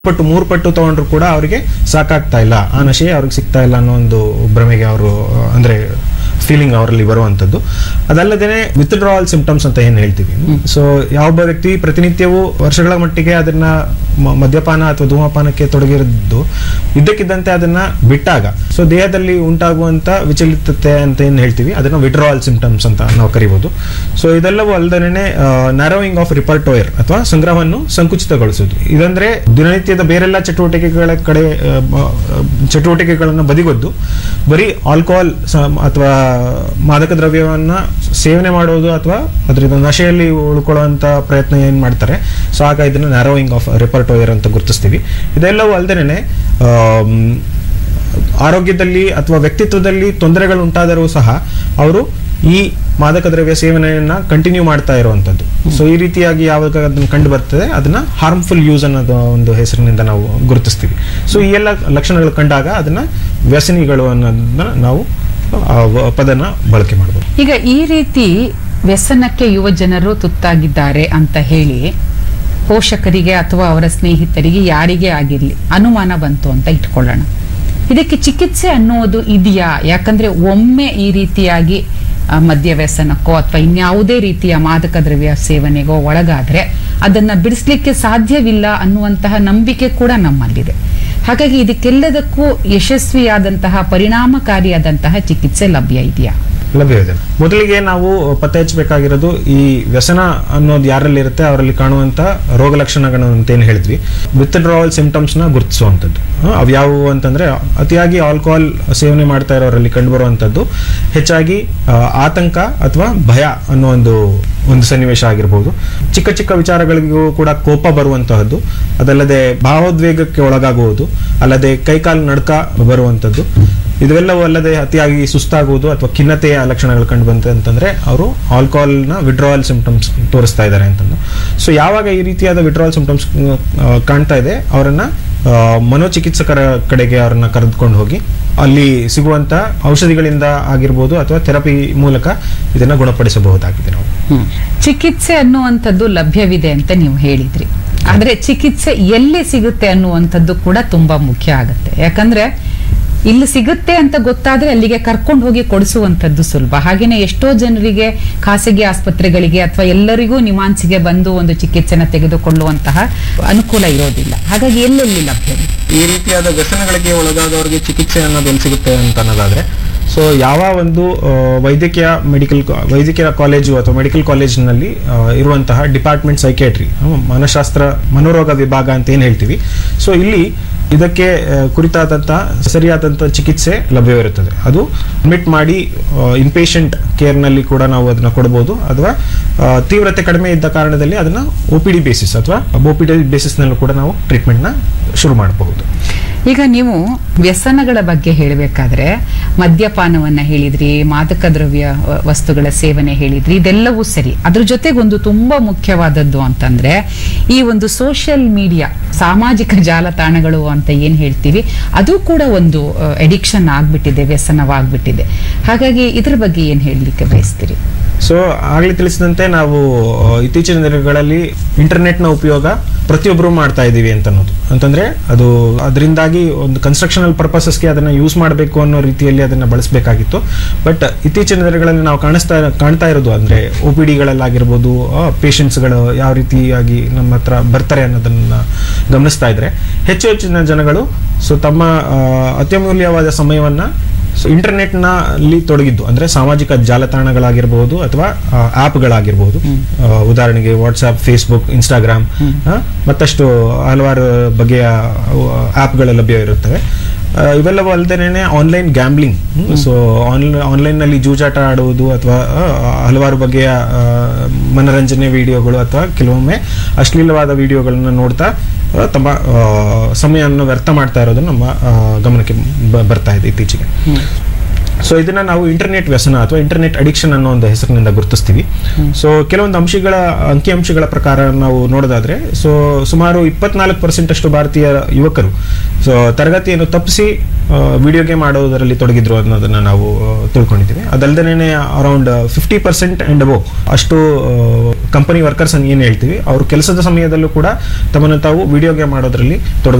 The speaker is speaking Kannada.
ಪಟ್ಟು ಮೂರು ಪಟ್ಟು ತಗೊಂಡ್ರು ಕೂಡ ಅವರಿಗೆ ಸಾಕಾಗ್ತಾ ಇಲ್ಲ ಆ ನಶೆ ಅವ್ರಿಗೆ ಸಿಗ್ತಾ ಇಲ್ಲ ಅನ್ನೋ ಒಂದು ಭ್ರಮೆಗೆ ಅವರು ಅಂದ್ರೆ ಫೀಲಿಂಗ್ ಅವರಲ್ಲಿ ಬರುವಂತದ್ದು ಅದಲ್ಲದೆ ವಿತ್ಡ್ರಾವಲ್ ಸಿಂಪ್ಟಮ್ಸ್ ಅಂತ ಏನ್ ಹೇಳ್ತೀವಿ ಸೊ ಯಾವೊಬ್ಬ ವ್ಯಕ್ತಿ ಪ್ರತಿನಿತ್ಯವೂ ವರ್ಷಗಳ ಮಟ್ಟಿಗೆ ಅದನ್ನ ಮ- ಮದ್ಯಪಾನ ಅಥವಾ ಧೂಮಪಾನಕ್ಕೆ ತೊಡಗಿರದ್ದು ಇದ್ದಕ್ಕಿದ್ದಂತೆ ಅದನ್ನ ಬಿಟ್ಟಾಗ ಸೊ ದೇಹದಲ್ಲಿ ಉಂಟಾಗುವಂತ ವಿಚಲಿತತೆ ಅಂತ ಏನ್ ಹೇಳ್ತೀವಿ ಅದನ್ನ ವಿಡ್ರಾವಲ್ ಸಿಂಪ್ಟಮ್ಸ್ ಅಂತ ನಾವು ಕರಿಬಹುದು ಸೊ ಇದೆಲ್ಲವೂ ಅಲ್ಲದೇ ನ್ಯಾರೋಯಿಂಗ್ ಆಫ್ ರಿಪರ್ಟೋಯರ್ ಅಥವಾ ಸಂಗ್ರಹವನ್ನು ಸಂಕುಚಿತಗೊಳಿಸುವುದು ಇದಂದ್ರೆ ದಿನನಿತ್ಯದ ಬೇರೆಲ್ಲ ಚಟುವಟಿಕೆಗಳ ಕಡೆ ಆ, ಮ- ಆ, ಚಟುವಟಿಕೆಗಳನ್ನು ಬದಿಗೊದ್ದು ಬರೀ ಆಲ್ಕೋಹಾಲ್ ಅಥವಾ ಮಾದಕ ದ್ರವ್ಯವನ್ನ ಸೇವನೆ ಮಾಡೋದು ಅಥವಾ ಅದರಿಂದ ನಶೆಯಲ್ಲಿ ಉಳ್ಕೊಳ್ಳುವಂತ ಪ್ರಯತ್ನ ಏನ್ ಮಾಡ್ತಾರೆ ಸೊ ಆಗ ಇದನ್ನ ನ್ಯಾರೋಯಿಂಗ್ ಆಫ್ ರಿಪರ್ಟೋಯರ್ ಅಂತ ಗುರುತಿಸ್ತೀವಿ ಇದೆಲ್ಲವೂ ಅಲ್ಲದೇನೆ ಆರೋಗ್ಯದಲ್ಲಿ ಅಥವಾ ವ್ಯಕ್ತಿತ್ವದಲ್ಲಿ ತೊಂದರೆಗಳು ಉಂಟಾದರೂ ಸಹ ಅವರು ಈ ಮಾದಕ ದ್ರವ್ಯ ಸೇವನೆಯನ್ನ ಕಂಟಿನ್ಯೂ ಮಾಡ್ತಾ ಇರುವಂತದ್ದು ಸೊ ಈ ರೀತಿಯಾಗಿ ಯಾವಾಗ ಅದನ್ನ ಕಂಡು ಬರ್ತದೆ ಅದನ್ನ ಹಾರ್ಮ್ಫುಲ್ ಯೂಸ್ ಅನ್ನೋದು ಒಂದು ಹೆಸರಿನಿಂದ ನಾವು ಗುರುತಿಸ್ತೀವಿ ಸೊ ಈ ಎಲ್ಲ ಲಕ್ಷಣಗಳು ಕಂಡಾಗ ಅದನ್ನ ವ್ಯಸನಿಗಳು ಅನ್ನೋದನ್ನ ನಾವು ಆ ವ- ಪದನ ಬಳಕೆ ಮಾಡಬಹುದು ಈಗ ಈ ರೀತಿ ವ್ಯಸನಕ್ಕೆ ಯುವ ಜನರು ತುತ್ತಾಗಿದ್ದಾರೆ ಅಂತ ಹೇಳಿ ಪೋಷಕರಿಗೆ ಅಥವಾ ಅವರ ಸ್ನೇಹಿತರಿಗೆ ಯಾರಿಗೇ ಆಗಿರ್ಲಿ ಅನುಮಾನ ಬಂತು ಅಂತ ಇಟ್ಕೊಳ್ಳೋಣ ಇದಕ್ಕೆ ಚಿಕಿತ್ಸೆ ಅನ್ನುವುದು ಇದೆಯಾ ಯಾಕಂದ್ರೆ ಒಮ್ಮೆ ಈ ರೀತಿಯಾಗಿ ಆ, ಮದ್ಯ ವ್ಯಸನಕ್ಕೋ ಅಥವಾ ಇನ್ಯಾವುದೇ ರೀತಿಯ ಮಾದಕ ದ್ರವ್ಯ ಸೇವನೆಗೋ ಒಳಗಾದ್ರೆ ಅದನ್ನ ಬಿಡಿಸ್ಲಿಕ್ಕೆ ಸಾಧ್ಯವಿಲ್ಲ ಅನ್ನುವಂತಹ ನಂಬಿಕೆ ಕೂಡ ನಮ್ಮಲ್ಲಿದೆ ಹಾಗಾಗಿ ಇದಕ್ಕೆಲ್ಲದಕ್ಕೂ ಯಶಸ್ವಿಯಾದಂತಹ ಪರಿಣಾಮಕಾರಿಯಾದಂತಹ ಚಿಕಿತ್ಸೆ ಲಭ್ಯ ಇದೆಯಾ ಲಭ್ಯವಿದೆ ಮೊದಲಿಗೆ ನಾವು ಪತ್ತೆ ಹಚ್ಚಬೇಕಾಗಿರೋದು ಈ ವ್ಯಸನ ಅನ್ನೋದು ಯಾರಲ್ಲಿ ಇರುತ್ತೆ ಅವರಲ್ಲಿ ಕಾಣುವಂತ ರೋಗ ಲಕ್ಷಣಗಳು ಅಂತ ಏನು ಹೇಳಿದ್ವಿ ವಿತ್ಡ್ರಾವಲ್ ಸಿಂಪ್ಟಮ್ಸ್ ನ ಗುರುತಿಸುವಂಥದ್ದು ಅವು ಯಾವುವು ಅಂತಂದ್ರೆ ಅತಿಯಾಗಿ ಆಲ್ಕೋಹಾಲ್ ಸೇವನೆ ಮಾಡ್ತಾ ಇರೋರಲ್ಲಿ ಕಂಡುಬರುವಂಥದ್ದು ಹೆಚ್ಚಾಗಿ ಆ, ಆತಂಕ ಅಥವಾ ಭಯ ಅನ್ನೋ ಒಂದು ಒಂದು ಸನ್ನಿವೇಶ ಆಗಿರ್ಬೋದು ಚಿಕ್ಕ ಚಿಕ್ಕ ವಿಚಾರಗಳಿಗೂ ಕೂಡ ಕೋಪ ಬರುವಂತಹದ್ದು ಅದಲ್ಲದೆ ಭಾವೋದ್ವೇಗಕ್ಕೆ ಒಳಗಾಗುವುದು ಅಲ್ಲದೆ ಕೈಕಾಲು ನಡ್ಕ ಬರುವಂಥದ್ದು ಇದೆಲ್ಲವೂ ಅಲ್ಲದೆ ಅತಿಯಾಗಿ ಸುಸ್ತಾಗುವುದು ಅಥವಾ ಖಿನ್ನತೆಯ ಲಕ್ಷಣಗಳು ಕಂಡು ಬಂತು ಅಂತಂದ್ರೆ ಅವರು ಆಲ್ಕೋಹಾಲ್ನ ವಿಡ್ರಾವಲ್ ಸಿಂಪ್ಟಮ್ಸ್ ತೋರಿಸ್ತಾ ಇದ್ದಾರೆ ಅಂತಂದು ಸೊ ಯಾವಾಗ ಈ ರೀತಿಯಾದ ವಿಡ್ರಾವಲ್ ಸಿಂಪ್ಟಮ್ಸ್ ಕಾಣ್ತಾ ಇದೆ ಅವರನ್ನ ಆ, ಮನೋಚಿಕಿತ್ಸಕರ ಕಡೆಗೆ ಅವರನ್ನ ಕರೆದುಕೊಂಡು ಹೋಗಿ ಅಲ್ಲಿ ಸಿಗುವಂತ ಔಷಧಿಗಳಿಂದ ಆಗಿರ್ಬೋದು ಅಥವಾ ಥೆರಪಿ ಮೂಲಕ ಇದನ್ನ ಗುಣಪಡಿಸಬಹುದಾಗಿದೆ ನಾವು ಚಿಕಿತ್ಸೆ ಅನ್ನುವಂಥದ್ದು ಲಭ್ಯವಿದೆ ಅಂತ ನೀವು ಹೇಳಿದ್ರಿ ಆದ್ರೆ ಚಿಕಿತ್ಸೆ ಎಲ್ಲಿ ಸಿಗುತ್ತೆ ಅನ್ನುವಂಥದ್ದು ಕೂಡ ತುಂಬಾ ಮುಖ್ಯ ಆಗುತ್ತೆ ಯಾಕಂದ್ರೆ ಇಲ್ಲಿ ಸಿಗುತ್ತೆ ಅಂತ ಗೊತ್ತಾದ್ರೆ ಅಲ್ಲಿಗೆ ಕರ್ಕೊಂಡು ಹೋಗಿ ಕೊಡಿಸುವಂಥದ್ದು ಸುಲಭ ಹಾಗೇನೆ ಎಷ್ಟೋ ಜನರಿಗೆ ಖಾಸಗಿ ಆಸ್ಪತ್ರೆಗಳಿಗೆ ಅಥವಾ ಎಲ್ಲರಿಗೂ ನಿಮಾನ್ಸಿಗೆ ಬಂದು ಒಂದು ಚಿಕಿತ್ಸೆನ ತೆಗೆದುಕೊಳ್ಳುವಂತಹ ಅನುಕೂಲ ಇರೋದಿಲ್ಲ ಹಾಗಾಗಿ ಎಲ್ಲೆಲ್ಲಿ ಲಭ್ಯವಿದೆ ಈ ರೀತಿಯಾದ ವ್ಯಸನಗಳಿಗೆ ಒಳಗಾದವರಿಗೆ ಚಿಕಿತ್ಸೆ ಅನ್ನೋದು ಎಲ್ಲಿ ಸಿಗುತ್ತೆ ಅಂತ ಅನ್ನೋದಾದ್ರೆ ಸೊ ಯಾವ ಒಂದು ಆ, ವೈದ್ಯಕೀಯ ಮೆಡಿಕಲ್ ವೈದ್ಯಕೀಯ ಕಾಲೇಜು ಅಥವಾ ಮೆಡಿಕಲ್ ಕಾಲೇಜಿನಲ್ಲಿ ಆ, ಇರುವಂತಹ ಡಿಪಾರ್ಟ್ಮೆಂಟ್ ಸೈಕೇಟ್ರಿ ಮನಶಾಸ್ತ್ರ ಮನೋರೋಗ ವಿಭಾಗ ಅಂತ ಏನು ಹೇಳ್ತೀವಿ ಸೊ ಇಲ್ಲಿ ಇದಕ್ಕೆ ಆ, ಕುರಿತಾದಂತಹ ಸರಿಯಾದಂತಹ ಚಿಕಿತ್ಸೆ ಲಭ್ಯವಿರುತ್ತದೆ ಅದು ಅಡ್ಮಿಟ್ ಮಾಡಿ ಇನ್ಪೇಷಂಟ್ ಕೇರ್ನಲ್ಲಿ ಕೂಡ ನಾವು ಅದನ್ನ ಕೊಡಬಹುದು ಅಥವಾ ಆ, ತೀವ್ರತೆ ಕಡಿಮೆ ಇದ್ದ ಕಾರಣದಲ್ಲಿ ಅದನ್ನ ಒ ಪಿ ಡಿ ಬೇಸಿಸ್ ಅಥವಾ ಒ ಪಿ ಡಿ ಬೇಸಿಸ್ನಲ್ಲೂ ಕೂಡ ನಾವು ಟ್ರೀಟ್ಮೆಂಟ್ನ ಶುರು ಮಾಡಬಹುದು ಈಗ ನೀವು ವ್ಯಸನಗಳ ಬಗ್ಗೆ ಹೇಳಬೇಕಾದ್ರೆ ಮದ್ಯಪಾನವನ್ನ ಹೇಳಿದ್ರಿ ಮಾದಕ ದ್ರವ್ಯ ವ- ವಸ್ತುಗಳ ಸೇವನೆ ಹೇಳಿದ್ರಿ ಇದೆಲ್ಲವೂ ಸರಿ ಅದ್ರ ಜೊತೆಗೊಂದು ತುಂಬಾ ಮುಖ್ಯವಾದದ್ದು ಅಂತಂದ್ರೆ ಈ ಒಂದು ಸೋಷಿಯಲ್ ಮೀಡಿಯಾ ಸಾಮಾಜಿಕ ಜಾಲತಾಣಗಳು ಅಂತ ಏನ್ ಹೇಳ್ತೀವಿ ಅದು ಕೂಡ ಒಂದು ಎಡಿಕ್ಷನ್ ಆಗ್ಬಿಟ್ಟಿದೆ ವ್ಯಸನವಾಗ್ಬಿಟ್ಟಿದೆ ಹಾಗಾಗಿ ಇದ್ರ ಬಗ್ಗೆ ಏನ್ ಹೇಳಲಿಕ್ಕೆ ಬಯಸ್ತೀರಿ ಸೊ ಆಗ್ಲೇ ತಿಳಿಸಿದಂತೆ ನಾವು ಆ, ಇತ್ತೀಚಿನ ದಿನಗಳಲ್ಲಿ ಇಂಟರ್ನೆಟ್ನ ಉಪಯೋಗ ಪ್ರತಿಯೊಬ್ಬರು ಮಾಡ್ತಾ ಇದ್ದೀವಿ ಅಂತ ಅನ್ನೋದು ಅಂತಂದ್ರೆ ಅದು ಅದರಿಂದಾಗಿ ಒಂದು ಕನ್ಸ್ಟ್ರಕ್ಷನಲ್ ಪರ್ಪಸಸ್ಗೆ ಅದನ್ನ ಯೂಸ್ ಮಾಡಬೇಕು ಅನ್ನೋ ರೀತಿಯಲ್ಲಿ ಅದನ್ನ ಬಳಸಬೇಕಾಗಿತ್ತು ಬಟ್ ಇತ್ತೀಚಿನ ದಿನಗಳಲ್ಲಿ ನಾವು ಕಾಣಿಸ್ತಾ ಕಾಣ್ತಾ ಇರೋದು ಅಂದ್ರೆ ಒ ಪಿ ಡಿಗಳಲ್ಲಾಗಿರ್ಬೋದು ಪೇಷಂಟ್ಸ್ಗಳು ಯಾವ ರೀತಿಯಾಗಿ ನಮ್ಮ ಹತ್ರ ಬರ್ತಾರೆ ಅನ್ನೋದನ್ನ ಗಮನಿಸ್ತಾ ಇದ್ರೆ ಹೆಚ್ಚು ಹೆಚ್ಚಿನ ಜನಗಳು ಸೊ ತಮ್ಮ ಆ, ಅತ್ಯಮೂಲ್ಯವಾದ ಸಮಯವನ್ನ ಸೊ ಇಂಟರ್ನೆಟ್ನಲ್ಲಿ ತೊಡಗಿದ್ದು ಅಂದ್ರೆ ಸಾಮಾಜಿಕ ಜಾಲತಾಣಗಳಾಗಿರ್ಬೋದು ಅಥವಾ ಆ್ಯಪ್ಗಳಾಗಿರ್ಬೋದು ಉದಾಹರಣೆಗೆ ವಾಟ್ಸ್ಆಪ್ ಫೇಸ್ಬುಕ್ ಇನ್ಸ್ಟಾಗ್ರಾಮ್ ಆ, ಮತ್ತಷ್ಟು ಹಲವಾರು ಬಗೆಯ ಆ್ಯಪ್ಗಳು ಲಭ್ಯ ಇರುತ್ತವೆ ಆ, ಇವೆಲ್ಲವೂ ಅಲ್ಲದೇನೆ ಆನ್ಲೈನ್ ಗ್ಯಾಂಬ್ಲಿಂಗ್ ಸೊ ಆನ್ಲೈನ್ ನಲ್ಲಿ ಜೂಜಾಟ ಆಡುವುದು ಅಥವಾ ಆ, ಹಲವಾರು ಬಗೆಯ ಆ, ಮನರಂಜನೆ ವಿಡಿಯೋಗಳು ಅಥವಾ ಕೆಲವೊಮ್ಮೆ ಅಶ್ಲೀಲವಾದ ವಿಡಿಯೋಗಳನ್ನ ನೋಡ್ತಾ ಆ, ತಮ್ಮ ಆ, ಸಮಯವನ್ನು ವ್ಯರ್ಥ ಮಾಡ್ತಾ ಇರೋದು ನಮ್ಮ ಆ, ಗಮನಕ್ಕೆ ಬ- ಬರ್ತಾ ಇದೆ ಇತ್ತೀಚೆಗೆ ಸೊ ಇದನ್ನ ನಾವು ಇಂಟರ್ನೆಟ್ ವ್ಯಸನ ಅಥವಾ ಇಂಟರ್ನೆಟ್ ಅಡಿಕ್ಷನ್ ಅನ್ನೋ ಒಂದು ಹೆಸರಿನಿಂದ ಗುರುತಿಸ್ತೀವಿ ಸೊ ಕೆಲವೊಂದು ಅಂಶಗಳ ಅಂಕಿಅಂಶಗಳ ಪ್ರಕಾರ ನಾವು ನೋಡೋದಾದ್ರೆ ಸೊ ಸುಮಾರು ಇಪ್ಪತ್ನಾಲ್ಕು ಪರ್ಸೆಂಟ್ ಅಷ್ಟು ಭಾರತೀಯ ಯುವಕರು ಸೊ ತರಗತಿಯನ್ನು ತಪ್ಪಿಸಿ ವಿಡಿಯೋ ಗೇಮ್ ಆಡೋದರಲ್ಲಿ ತೊಡಗಿದ್ರು ಅನ್ನೋದನ್ನ ನಾವು ಆ, ತಿಳ್ಕೊಂಡಿದ್ದೀವಿ ಅದಲ್ಲದೆ ಅರೌಂಡ್ ಫಿಫ್ಟಿ ಪರ್ಸೆಂಟ್ ಅಂಡ್ ಅಬೋ ಅಷ್ಟು ಕಂಪನಿ ವರ್ಕರ್ಸ್ ಏನು ಹೇಳ್ತೀವಿ ಅವ್ರ ಕೆಲಸದ ಸಮಯದಲ್ಲೂ ಕೂಡ ತಮ್ಮನ್ನು ತಾವು ವಿಡಿಯೋ ಗೇಮ್ ಆಡೋದ್ರಲ್ಲಿ ತೊಡಗ